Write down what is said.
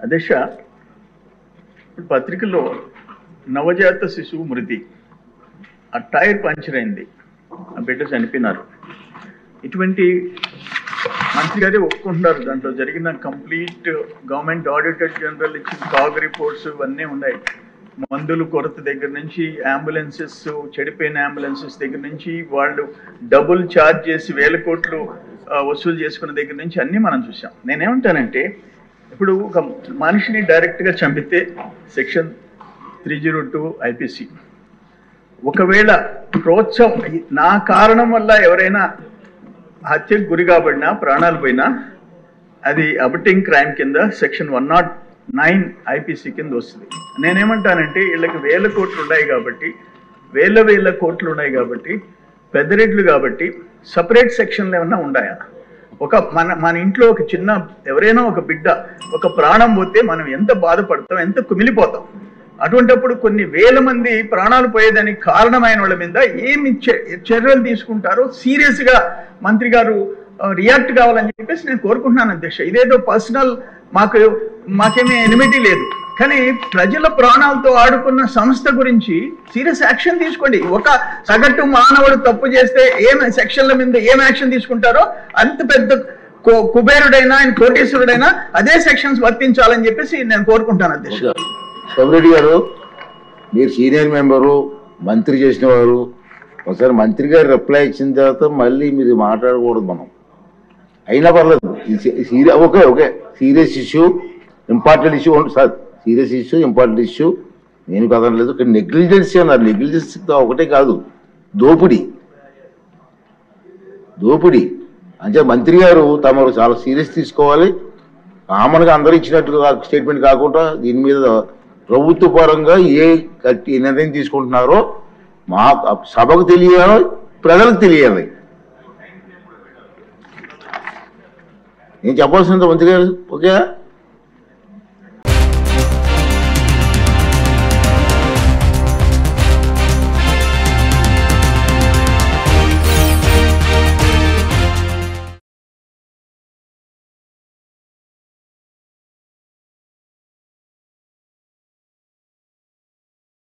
అధ్యక్ష ఇప్పుడు పత్రికలో నవజాత శిశువు మృతి ఆ టైర్ పంచర్ అయింది ఆ బిడ్డ చనిపోయినారు ఇటువంటి మంత్రి గారే ఒప్పుకుంటున్నారు దాంట్లో జరిగిన కంప్లీట్ గవర్నమెంట్ ఆడిటర్ జనరల్ ఇచ్చిన కాగ్ రిపోర్ట్స్ ఇవన్నీ ఉన్నాయి మందులు కొరత దగ్గర నుంచి అంబులెన్సెస్ చెడిపోయిన అంబులెన్సెస్ దగ్గర నుంచి వాళ్ళు డబుల్ ఛార్జ్ చేసి వేల కోట్లు ఆ, వసూలు చేసుకున్న దగ్గర నుంచి అన్నీ మనం చూసాం నేనేమంటానంటే ఇప్పుడు ఒక మనిషిని డైరెక్ట్గా చంపితే section three zero two IPC ఒకవేళ ప్రోత్సాహం నా కారణం వల్ల ఎవరైనా హత్యకు గురి కాబడినా ప్రాణాలు పోయినా అది అబటింగ్ క్రైమ్ కింద section one nought nine IPC కింద వస్తుంది నేనేమంటానంటే వీళ్ళకి వేల కోట్లు ఉన్నాయి కాబట్టి వేల వేల కోట్లు ఉన్నాయి కాబట్టి పెద్దరెడ్లు కాబట్టి సపరేట్ సెక్షన్లు ఏమన్నా ఉన్నాయా ఒక మన మన ఇంట్లో ఒక చిన్న ఎవరైనా ఒక బిడ్డ ఒక ప్రాణం పోతే మనం ఎంత బాధపడతాం ఎంత కుమిలిపోతాం అటువంటప్పుడు కొన్ని వేల మంది ప్రాణాలు పోయేదానికి కారణమైన వాళ్ళ మీద ఏమి చే- చర్యలు తీసుకుంటారో సీరియస్ గా మంత్రి గారు రియాక్ట్ కావాలని చెప్పేసి నేను కోరుకుంటున్నాను అధ్యక్ష ఇదేదో పర్సనల్ మాకు మాకేమీ ఎనిమిటీ లేదు కానీ ప్రజల ప్రాణాలతో ఆడుకున్న సంస్థ గురించి సీరియస్ యాక్షన్ తీసుకోండి ఒక సగటు మానవుడు తప్పు చేస్తే ఏం సెక్షన్ల మీద ఏం యాక్షన్ తీసుకుంటారో అంత పెద్ద కు- కుబేరుడైనా ఆయన కోటేశ్వరుడైనా అదే సెక్షన్స్ వర్తించాలని చెప్పేసి నేను కోరుకుంటాను అధ్యక్ష సోమిరెడ్డి గారు మీరు సీనియర్ మెంబరు మంత్రి చేసిన వారు ఒకసారి మంత్రి గారు రిప్లై ఇచ్చిన తర్వాత మళ్ళీ మీరు మాట్లాడకూడదు మనం అయినా పర్లేదు serious okay okay serious issue important issue sir serious issue important issue నేను కదనలేదు కానీ నెగ్లిజెన్స్ అన్నారు నెగ్లిజెన్స్ ఒకటే కాదు దోపిడీ దోపిడీ అంటే మంత్రి గారు తమరు చాలా సీరియస్ తీసుకోవాలి కామన్గా అందరూ ఇచ్చినట్టుగా స్టేట్మెంట్ కాకుండా దీని మీద ప్రభుత్వ పరంగా ఏ కట్టి నిర్ణయం తీసుకుంటున్నారో మా సభకు తెలియాలి ప్రజలకు తెలియాలి నేను చెప్పాల్సింది మంత్రి గారు ఓకే